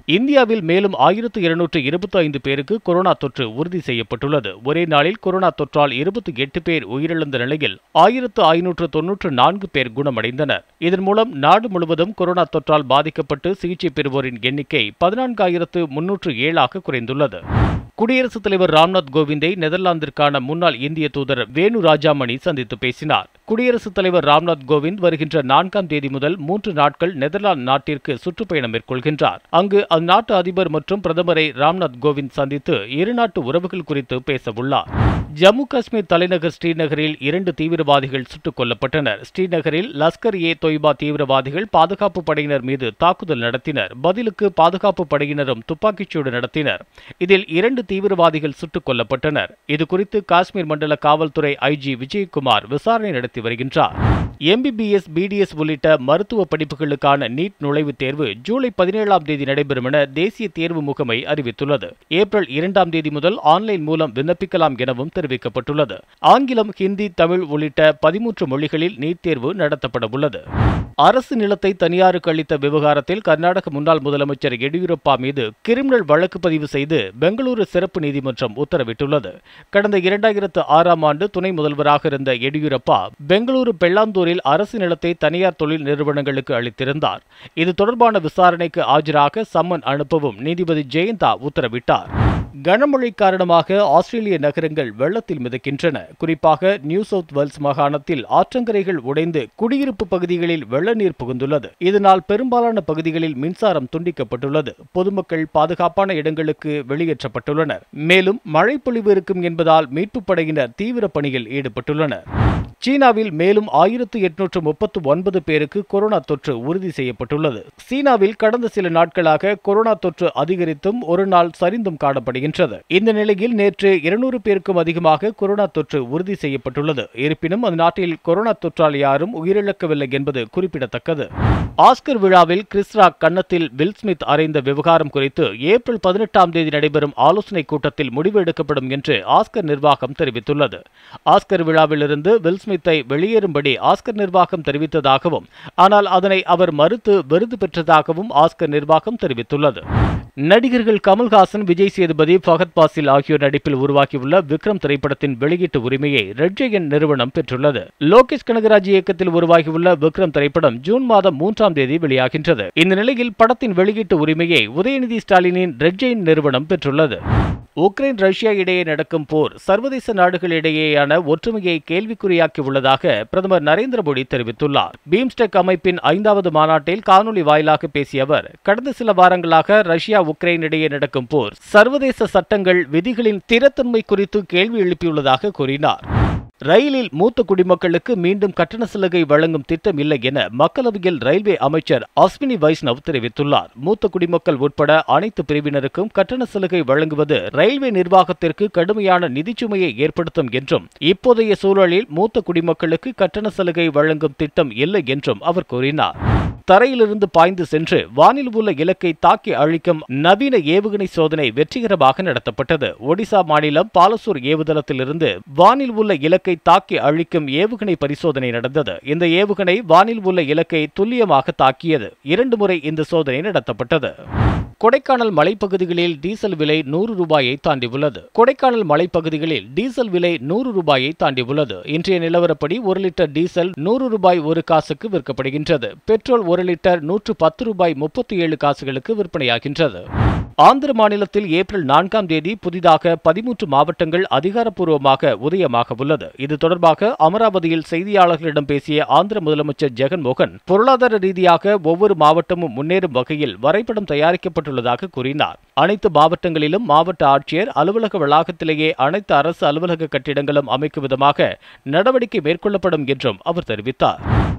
இந்தியாவில் மேலும் ஆயிரத்து இருநூற்று இருபத்தி ஐந்து பேருக்கு கொரோனா தொற்று உறுதி செய்யப்பட்டுள்ளது ஒரே நாளில் கொரோனா தொற்றால் இருபத்தி எட்டு பேர் உயிரிழந்த நிலையில் ஆயிரத்து ஐநூற்று தொன்னூற்று நான்கு பேர் குணமடைந்தனர் இதன் மூலம் நாடு முழுவதும் கொரோனா தொற்றால் பாதிக்கப்பட்டு சிகிச்சை பெறுவோரின் எண்ணிக்கை பதினான்காயிரத்து முன்னூற்று ஏழாக குறைந்துள்ளது குடியரசுத் தலைவர் ராம்நாத் கோவிந்தை நெதர்லாந்திற்கான முன்னாள் இந்திய தூதர் வேணு ராஜாமணி சந்தித்து பேசினார் குடியரசுத் தலைவர் ராம்நாத் கோவிந்த் வருகின்ற நான்காம் தேதி முதல் மூன்று நாட்கள் நெதர்லாந்து நாட்டிற்கு சுற்றுப்பயணம் மேற்கொள்கின்றார் அங்கு அந்நாட்டு அதிபர் மற்றும் பிரதமரை ராம்நாத் கோவிந்த் சந்தித்து இருநாட்டு உறவுகள் குறித்து பேசவுள்ளார் ஜம்மு காஷ்மீர் தலைநகர் ஸ்ரீநகரில் இரண்டு தீவிரவாதிகள் சுட்டுக் கொல்லப்பட்டனர் ஸ்ரீநகரில் லஸ்கர் ஏ தொய்பா தீவிரவாதிகள் பாதுகாப்பு படையினர் மீது தாக்குதல் நடத்தினர் பதிலுக்கு பாதுகாப்பு படையினரும் துப்பாக்கிச்சூடு நடத்தினர் இதில் இரண்டு தீவிரவாதிகள் சுட்டுக் கொல்லப்பட்டனர் இதுகுறித்து காஷ்மீர் மண்டல காவல்துறை ஐஜி விஜயகுமார் விசாரணை நடத்தி வருகின்றார் எம்பிபிஎஸ் பிடிஎஸ் உள்ளிட்ட மருத்துவ படிப்புகளுக்கான நீட் நுழைவுத் தேர்வு ஜூலை பதினேழாம் தேதி நடைபெறும் என தேசிய தேர்வு முகமை அறிவித்துள்ளது ஏப்ரல் இரண்டாம் தேதி முதல் ஆன்லைன் மூலம் விண்ணப்பிக்கலாம் எனவும் தெரிவிக்கப்பட்டுள்ளது ஆங்கிலம் ஹிந்தி தமிழ் உள்ளிட்ட பதிமூன்று மொழிகளில் நீட் தேர்வு நடத்தப்பட உள்ளது அரசு நிலத்தை தனியாருக்கு அளித்த விவகாரத்தில் கர்நாடக முன்னாள் முதலமைச்சர் எடியூரப்பா மீது கிரிமினல் வழக்கு பதிவு செய்து பெங்களூரு சிறப்பு நீதிமன்றம் உத்தரவிட்டுள்ளது கடந்த இரண்டாயிரத்து ஆறாம் ஆண்டு துணை முதல்வராக இருந்த எடியூரப்பா பெங்களூரு பெல்லாந்தூரில் அரசு நிலத்தை தனியார் தொழில் நிறுவனங்களுக்கு அளித்திருந்தார் இது தொடர்பான விசாரணைக்கு ஆஜராக சம்மன் அனுப்பவும் நீதிபதி ஜெயந்தா உத்தரவிட்டார் கனமழை காரணமாக ஆஸ்திரேலிய நகரங்கள் வெள்ளத்தில் மிதக்கின்றன குறிப்பாக நியூ சவுத் வேல்ஸ் மாகாணத்தில் ஆற்றங்கரைகள் உடைந்து குடியிருப்பு பகுதிகளில் வெள்ள நீர் புகுந்துள்ளது இதனால் பெரும்பாலான பகுதிகளில் மின்சாரம் துண்டிக்கப்பட்டுள்ளது பொதுமக்கள் பாதுகாப்பான இடங்களுக்கு வெளியேற்றப்பட்டுள்ளனர் மேலும் மழை பொழிவு இருக்கும் என்பதால் மீட்புப் படையினர் தீவிர பணியில் ஈடுபட்டுள்ளனர் சீனாவில் மேலும் ஆயிரத்து எட்நூற்று முப்பத்து ஒன்பது பேருக்கு கொரோனா தொற்று உறுதி செய்யப்பட்டுள்ளது சீனாவில் கடந்த சில நாட்களாக கொரோனா தொற்று அதிகரித்தும் ஒரு நாள் சரிந்தும் காணப்படுகின்றது இந்த நிலையில் நேற்று இருநூறு பேருக்கும் அதிகமாக கொரோனா தொற்று உறுதி செய்யப்பட்டுள்ளது இருப்பினும் அந்த நாட்டில் கொரோனா தொற்றால் யாரும் உயிரிழக்கவில்லை என்பது குறிப்பிடத்தக்கது ஆஸ்கர் விழாவில் கிறிஸ் ராக் கன்னத்தில் வில் ஸ்மித் அறைந்த விவகாரம் குறித்து ஏப்ரல் பதினெட்டாம் தேதி நடைபெறும் ஆலோசனைக் கூட்டத்தில் முடிவு எடுக்கப்படும் என்று ஆஸ்கர் நிர்வாகம் தெரிவித்துள்ளது ஆஸ்கர் விழாவிலிருந்து வில் ஸ்மித்தை வெளியேறும்படி ஆஸ்கர் நிர்வாகம் தெரிவித்ததாகவும் ஆனால் அதனை அவர் மறுத்து விருது பெற்றதாகவும் ஆஸ்கர் நிர்வாகம் தெரிவித்துள்ளது நடிகர்கள் கமல்ஹாசன் விஜய் சேதுபதி ஃபகத் பாசில் ஆகியோர் நடிப்பில் உருவாக்கியுள்ள விக்ரம் திரைப்படத்தின் வெளியீட்டு உரிமையை ரெட் ஜெயன் நிறுவனம் பெற்றுள்ளது லோகேஷ் கனகராஜ் இயக்கத்தில் உருவாகியுள்ள விக்ரம் திரைப்படம் ஜூன் மாதம் மூன்றாம் தேதி வெளியாகின்றது இந்த நிலையில் படத்தின் வெளியீட்டு உரிமையை உதயநிதி ஸ்டாலினின் ரெட் ஜெயின் நிறுவனம் பெற்றுள்ளது உக்ரைன் ரஷ்யா இடையே நடக்கும் போர் சர்வதேச நாடுகளிடையேயான ஒற்றுமையை கேள்விக்குறியாக்கியுள்ளதாக பிரதமர் நரேந்திர மோடி தெரிவித்துள்ளார் பீம்ஸ்டெக் அமைப்பின் ஐந்தாவது மாநாட்டில் காணொலி வாயிலாக பேசிய அவர் கடந்த சில வாரங்களாக ரஷ்யா உக்ரைன் இடையே நடக்கும் போர் சர்வதேச சட்டங்கள் விதிகளின் ஸ்திரத்தன்மை குறித்து கேள்வி எழுப்பியுள்ளதாக கூறினார் ரயிலில் மூத்த குடிமக்களுக்கு மீண்டும் கட்டண சலுகை வழங்கும் திட்டம் இல்லை என மக்களவையில் ரயில்வே அமைச்சர் அஸ்வினி வைஷ்ணவ் தெரிவித்துள்ளார் மூத்த குடிமக்கள் உட்பட அனைத்து பிரிவினருக்கும் கட்டண சலுகை வழங்குவது ரயில்வே நிர்வாகத்திற்கு கடுமையான நிதிச்சுமையை ஏற்படுத்தும் என்றும் இப்போதைய சூழலில் மூத்த குடிமக்களுக்கு கட்டண சலுகை வழங்கும் திட்டம் இல்லை என்றும் அவர் கூறினார் தரையிலிருந்து பாய்ந்து சென்று வானில் உள்ள இலக்கை தாக்கி அழிக்கும் நவீன ஏவுகணை சோதனை வெற்றிகரமாக நடத்தப்பட்டது ஒடிசா மாநிலம் பாலசூர் ஏவுதளத்திலிருந்து வானில் உள்ள இலக்கை தாக்கி அழிக்கும் ஏவுகணை பரிசோதனை நடந்தது இந்த ஏவுகணை வானில் உள்ள இலக்கை துல்லியமாக தாக்கியது இரண்டு முறை இந்த சோதனை நடத்தப்பட்டது கொடைக்கானல் மலைப்பகுதிகளில் டீசல் விலை நூறு ரூபாயை தாண்டியுள்ளது கொடைக்கானல் மலைப்பகுதிகளில் டீசல் விலை நூறு ரூபாயை தாண்டியுள்ளது இன்றைய நிலவரப்படி ஒரு லிட்டர் டீசல் நூறு ரூபாய் ஒரு காசுக்கு விற்கப்படுகின்றது பெட்ரோல் ஒரு லிட்டர் நூற்று பத்து ரூபாய் முப்பத்தி ஏழு காசுகளுக்கு விற்பனையாகின்றது ஆந்திர மாநிலத்தில் ஏப்ரல் நான்காம் தேதி புதிதாக பதிமூன்று மாவட்டங்கள் அதிகாரப்பூர்வமாக உதயமாக உள்ளது இது தொடர்பாக அமராவதியில் செய்தியாளர்களிடம் பேசிய ஆந்திர முதலமைச்சர் ஜெகன்மோகன் பொருளாதார ரீதியாக ஒவ்வொரு மாவட்டமும் முன்னேறும் வகையில் வரைபடம் தயாரிக்கப்பட்டுள்ளதாக கூறினார் அனைத்து மாவட்டங்களிலும் மாவட்ட ஆட்சியர் அலுவலக வளாகத்திலேயே அனைத்து அரசு அலுவலக கட்டிடங்களும் அமைக்கும் விதமாக நடவடிக்கை மேற்கொள்ளப்படும் என்றும் அவர் தெரிவித்தார்